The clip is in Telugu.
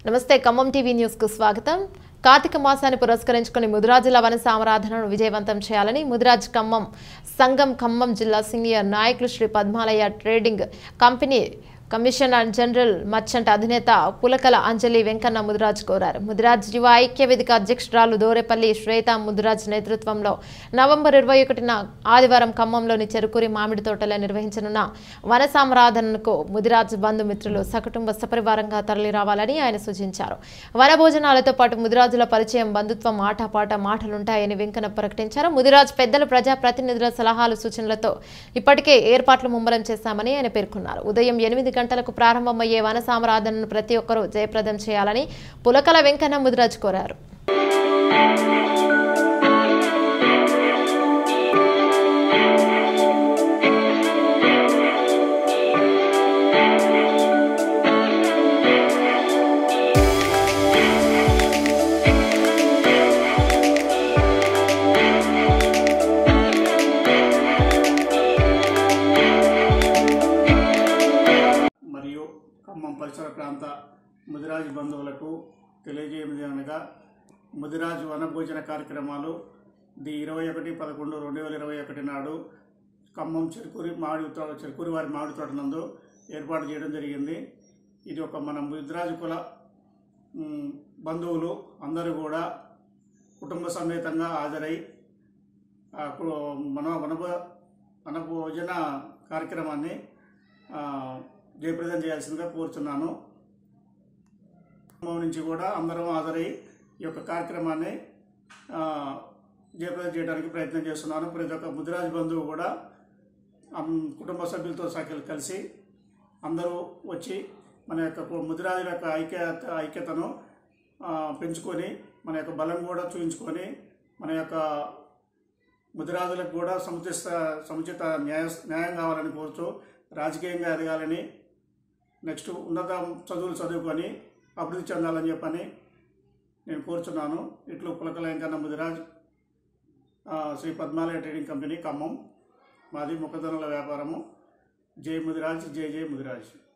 నమస్తే ఖమ్మం టీవీ న్యూస్ కు స్వాగతం కార్తీక మాసాన్ని పురస్కరించుకుని ముదిరాజుల వన సామరాధనను విజయవంతం చేయాలని ముదిరాజ్ ఖమ్మం సంఘం ఖమ్మం జిల్లా సీనియర్ నాయకులు Shri Padmalaya trading company commissioner general merchant అధినేత పులకల అంజలి వెంకన్న ముదిరాజ్ కోరారు ముదిరాజ్ యువ ఐక్య వేదిక అధ్యక్షురాలు దోరేపల్లి శ్వేత ముదిరాజ్ నేతృత్వంలో నవంబర్ ఇరవై ఒకటిన ఆదివారం ఖమ్మంలోని చెరుకూరి మామిడి తోటలో నిర్వహించనున్న వన సామరాధనకు ముదిరాజ్ బంధుమిత్రులు సకుటుంబ సపరివారంగా తరలి రావాలని ఆయన సూచించారు వన భోజనాలతో పాటు ముదిరాజుల పరిచయం బంధుత్వం ఆటపాట మాటలుంటాయని వెంకన్న ప్రకటించారు ముదిరాజ్ పెద్దలు ప్రజాప్రతినిధుల సలహాలు సూచనలతో ఇప్పటికే ఏర్పాట్లు ముమ్మరం చేశామని ఆయన పేర్కొన్నారు ఉదయం ఎనిమిది గంటలకు ప్రారంభమయ్యే వన సామరాధనను ప్రతి ఒక్కరూ జయప్రదం చేయాలని పులకల వెంకన్న ముదిరాజ్ కోరారు మరియు ఖమ్మం పరిసర ప్రాంత ముదిరాజు బంధువులకు తెలియజేయమది అనగా ముదిరాజు వనభోజన కార్యక్రమాలు ది ఇరవై ఒకటి పదకొండు రెండు వేల ఇరవై ఒకటి నాడు ఖమ్మం చెరుకూరి మామిడి తోట చెరుకూరి వారి మామిడి తోట నందు ఏర్పాటు చేయడం జరిగింది ఇది ఒక మన ముదిరాజు కుల మ్, బంధువులు అందరూ కూడా కుటుంబ సమేతంగా హాజరై ఆ కు- మన వనభ వనభోజన కార్యక్రమాన్ని ఆ, జయప్రదం చేయాల్సిందిగా కోరుతున్నాను ఖమ్మం నుంచి కూడా అందరం హాజరై ఈ యొక్క కార్యక్రమాన్ని ఆ, జయప్రదం చేయడానికి ప్రయత్నం చేస్తున్నాను ప్రతి ఒక్క ముదిరాజు బంధువు కూడా అమ్, కుటుంబ సభ్యులతో సకలు కలిసి అందరూ వచ్చి మన యొక్క కు- ముదిరాజుల యొక్క ఐక్యత ఐక్యతను ఆ, పెంచుకొని మన యొక్క బలం కూడా చూపించుకొని మన యొక్క ముదిరాజులకు కూడా సముచిత సముచిత న్యాయ న్యాయం కావాలని కోరుతూ రాజకీయంగా ఎదగాలని నెక్స్ట్ ఉన్నత చదువులు చదువుకొని అభివృద్ధి చెందాలని చెప్పని నేను కోరుచున్నాను ఇట్లు పులకల వెంకన్న ముదిరాజ్ ఆ, శ్రీ పద్మాలయ ట్రేడింగ్ కంపెనీ ఖమ్మం మాది మొక్కజొన్నల వ్యాపారము జై ముదిరాజ్ జై జై ముదిరాజ్